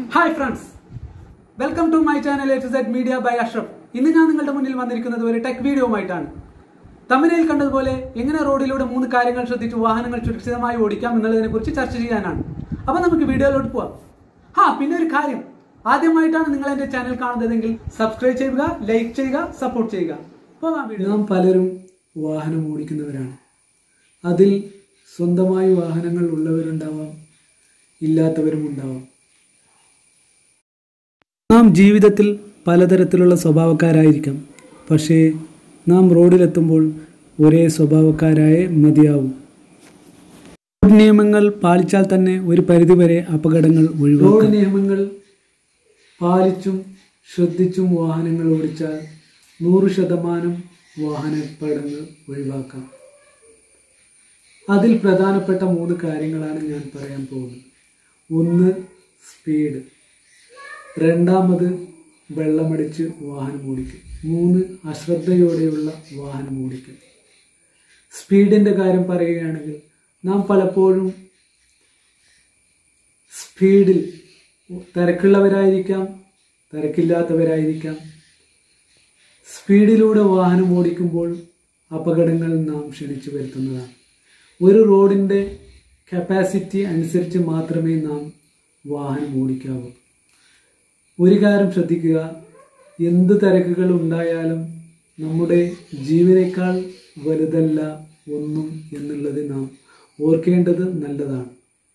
hi friends welcome to my channel A to Z media by Ashraf ഇന്ന് ഞാൻ നിങ്ങളുടെ മുന്നിൽ വന്നിരിക്കുന്നത് ഒരു ടെക് വീഡിയോയുമായിട്ടാണ് തമിഴിൽ കണ്ടതുപോലെ എങ്ങനെ റോഡിലൂടെ മൂന്ന് കാര്യങ്ങൾ ശ്രദ്ധിച്ച് വാഹനങ്ങൾ സുരക്ഷിതമായി ഓടിക്കാം എന്നുള്ളതിനെ കുറിച്ച് ചർച്ച ചെയ്യാനാണ് അപ്പൊ നമുക്ക് വീഡിയോയിലോട്ട് പോവാം ഹാ പിന്നെ ഒരു കാര്യം ആദ്യമായിട്ടാണ് നിങ്ങൾ എന്റെ ചാനൽ കാണുന്നതെങ്കിൽ സബ്സ്ക്രൈബ് ചെയ്യുക ലൈക്ക് ചെയ്യുക സപ്പോർട്ട് ചെയ്യുക പോകാം വീഡിയോ നാം പലരും വാഹനം ഓടിക്കുന്നവരാണ് അതിൽ സ്വന്തമായി വാഹനങ്ങൾ ഉള്ളവരുണ്ടാവാം ഇല്ലാത്തവരും ഉണ്ടാവാം നാം ജീവിതത്തിൽ പലതരത്തിലുള്ള സ്വഭാവക്കാരായിരിക്കാം പക്ഷേ നാം റോഡിലെത്തുമ്പോൾ ഒരേ സ്വഭാവക്കാരായേ മതിയാവും റോഡ് നിയമങ്ങൾ പാലിച്ചാൽ തന്നെ ഒരു പരിധിവരെ അപകടങ്ങൾ ഒഴിവാക്കാം റോഡ് നിയമങ്ങൾ പാലിച്ചും ശ്രദ്ധിച്ചും വാഹനങ്ങൾ ഓടിച്ചാൽ നൂറ് ശതമാനം വാഹനാപകടങ്ങൾ ഒഴിവാക്കാം അതിൽ പ്രധാനപ്പെട്ട മൂന്ന് കാര്യങ്ങളാണ് ഞാൻ പറയാൻ പോകുന്നത് ഒന്ന് സ്പീഡ് രണ്ടാമത് വെള്ളമടിച്ച് വാഹനം ഓടിക്കും മൂന്ന് അശ്രദ്ധയോടെയുള്ള വാഹനം ഓടിക്കും സ്പീഡിൻ്റെ കാര്യം പറയുകയാണെങ്കിൽ നാം പലപ്പോഴും സ്പീഡിൽ തിരക്കുള്ളവരായിരിക്കാം തിരക്കില്ലാത്തവരായിരിക്കാം സ്പീഡിലൂടെ വാഹനം ഓടിക്കുമ്പോൾ അപകടങ്ങൾ നാം ക്ഷണിച്ചു വരുത്തുന്നതാണ് ഒരു റോഡിൻ്റെ കപ്പാസിറ്റി അനുസരിച്ച് മാത്രമേ നാം വാഹനം ഓടിക്കാവൂ ഒരു കാര്യം ശ്രദ്ധിക്കുക എന്ത് തിരക്കുകൾ ഉണ്ടായാലും നമ്മുടെ ജീവനേക്കാൾ വലുതല്ല ഒന്നും എന്നുള്ളത് നാം ഓർക്കേണ്ടത് നല്ലതാണ്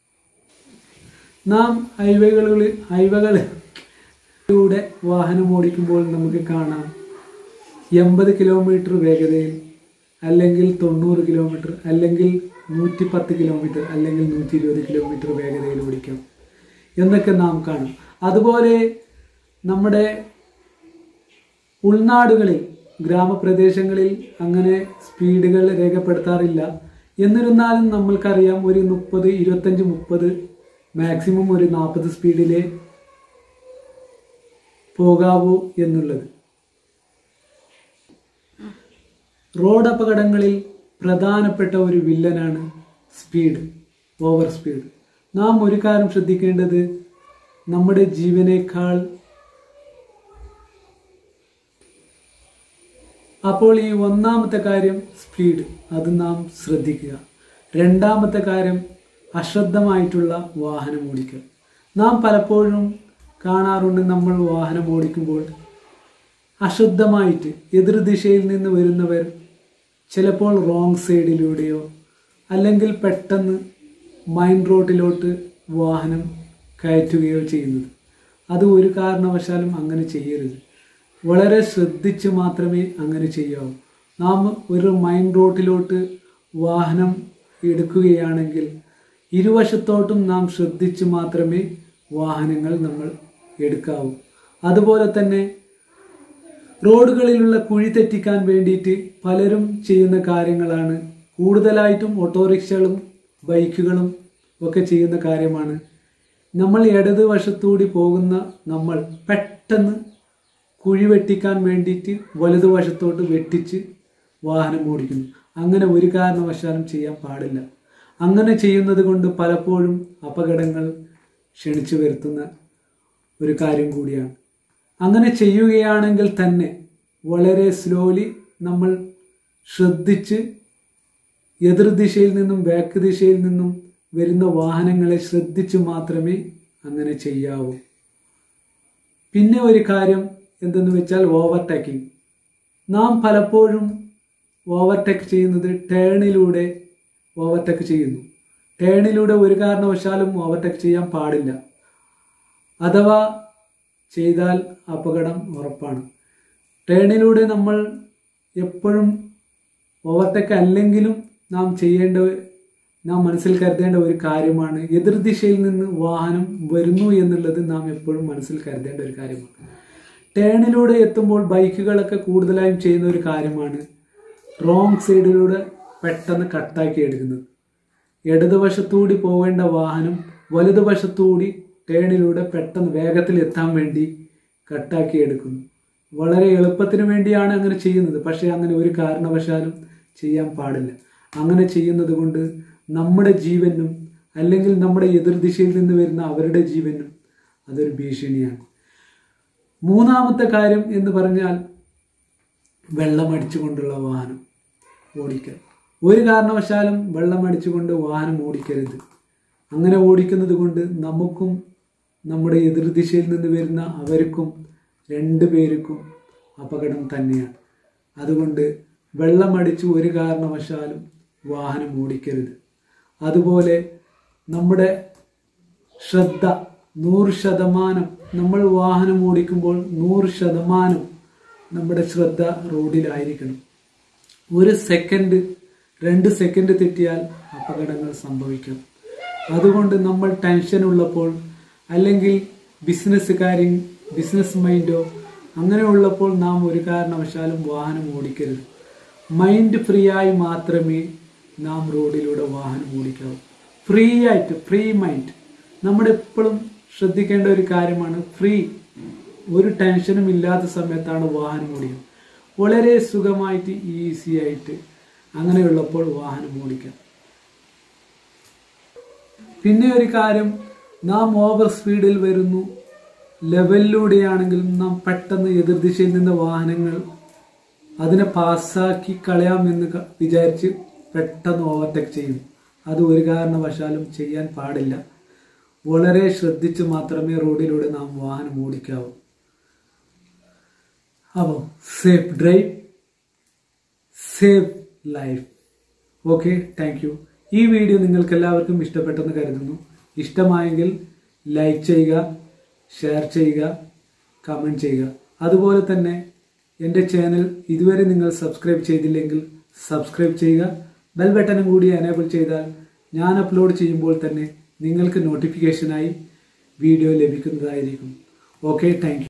നാം ഹൈവേകളിൽ ഹൈവേകളിലൂടെ വാഹനം ഓടിക്കുമ്പോൾ നമുക്ക് കാണാം എൺപത് കിലോമീറ്റർ വേഗതയിൽ അല്ലെങ്കിൽ തൊണ്ണൂറ് കിലോമീറ്റർ അല്ലെങ്കിൽ നൂറ്റി പത്ത് കിലോമീറ്റർ അല്ലെങ്കിൽ നൂറ്റി ഇരുപത് കിലോമീറ്റർ വേഗതയിൽ ഓടിക്കാം എന്നൊക്കെ നാം കാണും അതുപോലെ നമ്മുടെ ഉൾനാടുകളിൽ ഗ്രാമപ്രദേശങ്ങളിൽ അങ്ങനെ സ്പീഡുകൾ രേഖപ്പെടുത്താറില്ല എന്നിരുന്നാലും നമ്മൾക്കറിയാം ഒരു മുപ്പത് ഇരുപത്തഞ്ച് മുപ്പത് മാക്സിമം ഒരു നാൽപ്പത് സ്പീഡിലേ പോകാവൂ എന്നുള്ളത് റോഡ് അപകടങ്ങളിൽ പ്രധാനപ്പെട്ട ഒരു വില്ലനാണ് സ്പീഡ് ഓവർ സ്പീഡ് നാം ഒരു കാര്യം ശ്രദ്ധിക്കേണ്ടത് നമ്മുടെ ജീവനേക്കാൾ അപ്പോൾ ഈ ഒന്നാമത്തെ കാര്യം സ്പീഡ് അത് നാം ശ്രദ്ധിക്കുക രണ്ടാമത്തെ കാര്യം അശ്രദ്ധമായിട്ടുള്ള വാഹനം ഓടിക്കുക നാം പലപ്പോഴും കാണാറുണ്ട് നമ്മൾ വാഹനം ഓടിക്കുമ്പോൾ അശുദ്ധമായിട്ട് എതിർദിശയിൽ നിന്ന് വരുന്നവർ ചിലപ്പോൾ റോങ് സൈഡിലൂടെയോ അല്ലെങ്കിൽ പെട്ടെന്ന് മൈൻ റോഡിലോട്ട് വാഹനം കയറ്റുകയോ ചെയ്യുന്നത് അത് ഒരു കാരണവശാലും അങ്ങനെ ചെയ്യരുത് വളരെ ശ്രദ്ധിച്ച് മാത്രമേ അങ്ങനെ ചെയ്യാവൂ നാം ഒരു മൈൻ റോഡിലോട്ട് വാഹനം എടുക്കുകയാണെങ്കിൽ ഇരുവശത്തോട്ടും നാം ശ്രദ്ധിച്ച് മാത്രമേ വാഹനങ്ങൾ നമ്മൾ എടുക്കാവൂ അതുപോലെ തന്നെ റോഡുകളിലുള്ള കുഴി തെറ്റിക്കാൻ വേണ്ടിയിട്ട് പലരും ചെയ്യുന്ന കാര്യങ്ങളാണ് കൂടുതലായിട്ടും ഓട്ടോറിക്ഷകളും ബൈക്കുകളും ഒക്കെ ചെയ്യുന്ന കാര്യമാണ് നമ്മൾ ഇടത് വശത്തൂടി പോകുന്ന നമ്മൾ പെട്ടെന്ന് കുഴി വെട്ടിക്കാൻ വേണ്ടിയിട്ട് വലതുവശത്തോട്ട് വെട്ടിച്ച് വാഹനം ഓടിക്കുന്നു അങ്ങനെ ഒരു കാരണവശാലും ചെയ്യാൻ പാടില്ല അങ്ങനെ ചെയ്യുന്നത് കൊണ്ട് പലപ്പോഴും അപകടങ്ങൾ ക്ഷണിച്ചു വരുത്തുന്ന ഒരു കാര്യം കൂടിയാണ് അങ്ങനെ ചെയ്യുകയാണെങ്കിൽ തന്നെ വളരെ സ്ലോലി നമ്മൾ ശ്രദ്ധിച്ച് എതിർദിശയിൽ നിന്നും ബാക്ക് ദിശയിൽ നിന്നും വരുന്ന വാഹനങ്ങളെ ശ്രദ്ധിച്ച് മാത്രമേ അങ്ങനെ ചെയ്യാവൂ പിന്നെ ഒരു കാര്യം എന്തെന്ന് വെച്ചാൽ ഓവർടേക്കിംഗ് നാം പലപ്പോഴും ഓവർടേക്ക് ചെയ്യുന്നത് ടേണിലൂടെ ഓവർടേക്ക് ചെയ്യുന്നു ടേണിലൂടെ ഒരു കാരണവശാലും ഓവർടേക്ക് ചെയ്യാൻ പാടില്ല അഥവാ ചെയ്താൽ അപകടം ഉറപ്പാണ് ടേണിലൂടെ നമ്മൾ എപ്പോഴും ഓവർടേക്ക് അല്ലെങ്കിലും നാം ചെയ്യേണ്ട നാം മനസ്സിൽ കരുതേണ്ട ഒരു കാര്യമാണ് എതിർദിശയിൽ നിന്ന് വാഹനം വരുന്നു എന്നുള്ളത് നാം എപ്പോഴും മനസ്സിൽ കരുതേണ്ട ഒരു കാര്യമാണ് ടേണിലൂടെ എത്തുമ്പോൾ ബൈക്കുകളൊക്കെ കൂടുതലായും ചെയ്യുന്ന ഒരു കാര്യമാണ് റോങ് സൈഡിലൂടെ പെട്ടെന്ന് കട്ടാക്കി എടുക്കുന്നത് ഇടതുവശത്തൂടി പോകേണ്ട വാഹനം വലതുവശത്തൂടി ടേണിലൂടെ പെട്ടെന്ന് വേഗത്തിൽ എത്താൻ വേണ്ടി കട്ടാക്കി എടുക്കുന്നു വളരെ എളുപ്പത്തിന് വേണ്ടിയാണ് അങ്ങനെ ചെയ്യുന്നത് പക്ഷേ അങ്ങനെ ഒരു കാരണവശാലും ചെയ്യാൻ പാടില്ല അങ്ങനെ ചെയ്യുന്നത് കൊണ്ട് നമ്മുടെ ജീവനും അല്ലെങ്കിൽ നമ്മുടെ എതിർദിശയിൽ നിന്ന് വരുന്ന അവരുടെ ജീവനും അതൊരു ഭീഷണിയാണ് മൂന്നാമത്തെ കാര്യം എന്ന് പറഞ്ഞാൽ വെള്ളമടിച്ചുകൊണ്ടുള്ള വാഹനം ഓടിക്കൽ ഒരു കാരണവശാലും വെള്ളമടിച്ചുകൊണ്ട് വാഹനം ഓടിക്കരുത് അങ്ങനെ ഓടിക്കുന്നത് കൊണ്ട് നമുക്കും നമ്മുടെ എതിർദിശയിൽ നിന്ന് വരുന്ന അവർക്കും രണ്ടു പേർക്കും അപകടം തന്നെയാണ് അതുകൊണ്ട് വെള്ളമടിച്ച് ഒരു കാരണവശാലും വാഹനം ഓടിക്കരുത് അതുപോലെ നമ്മുടെ ശ്രദ്ധ നൂറ് ശതമാനം നമ്മൾ വാഹനം ഓടിക്കുമ്പോൾ നൂറ് ശതമാനം നമ്മുടെ ശ്രദ്ധ റോഡിലായിരിക്കണം ഒരു സെക്കൻഡ് രണ്ട് സെക്കൻഡ് തെറ്റിയാൽ അപകടങ്ങൾ സംഭവിക്കാം അതുകൊണ്ട് നമ്മൾ ടെൻഷൻ ഉള്ളപ്പോൾ അല്ലെങ്കിൽ ബിസിനസ് കാര്യം ബിസിനസ് മൈൻഡോ അങ്ങനെ ഉള്ളപ്പോൾ നാം ഒരു കാരണവശാലും വാഹനം ഓടിക്കരുത് മൈൻഡ് ഫ്രീ ആയി മാത്രമേ നാം റോഡിലൂടെ വാഹനം ഓടിക്കാവൂ ഫ്രീ ആയിട്ട് ഫ്രീ മൈൻഡ് നമ്മൾ എപ്പോഴും ശ്രദ്ധിക്കേണ്ട ഒരു കാര്യമാണ് ഫ്രീ ഒരു ടെൻഷനും ഇല്ലാത്ത സമയത്താണ് വാഹനം ഓടിക്കുക വളരെ സുഖമായിട്ട് ഈസി ആയിട്ട് അങ്ങനെയുള്ളപ്പോൾ വാഹനം ഓടിക്കാം പിന്നെ ഒരു കാര്യം നാം ഓവർ സ്പീഡിൽ വരുന്നു ലെവലിലൂടെയാണെങ്കിലും നാം പെട്ടെന്ന് എതിർദിശയിൽ നിന്ന് വാഹനങ്ങൾ അതിനെ പാസ്സാക്കി കളയാമെന്ന് ക- വിചാരിച്ച് പെട്ടെന്ന് ഓവർടേക്ക് ചെയ്യും അത് ഒരു കാരണവശാലും ചെയ്യാൻ പാടില്ല വളരെ ശ്രദ്ധിച്ച് മാത്രമേ റോഡിലൂടെ നാം വാഹനം ഓടിക്കാവൂ അപ്പോൾ safe drive save life okay thank you ഈ വീഡിയോ നിങ്ങൾക്ക് എല്ലാവർക്കും ഇഷ്ടപ്പെട്ടെന്ന് കരുതുന്നു ഇഷ്ടമായെങ്കിൽ ലൈക്ക് ചെയ്യുക ഷെയർ ചെയ്യുക കമൻറ്റ് ചെയ്യുക അതുപോലെ തന്നെ എൻ്റെ ചാനൽ ഇതുവരെ നിങ്ങൾ സബ്സ്ക്രൈബ് ചെയ്തില്ലെങ്കിൽ സബ്സ്ക്രൈബ് ചെയ്യുക ബെൽ ബട്ടണും കൂടി എനേബിൾ ചെയ്താൽ ഞാൻ അപ്ലോഡ് ചെയ്യുമ്പോൾ തന്നെ നിങ്ങൾക്ക് നോട്ടിഫിക്കേഷനായി വീഡിയോ ലഭിക്കുന്നതായിരിക്കും ഓക്കെ താങ്ക്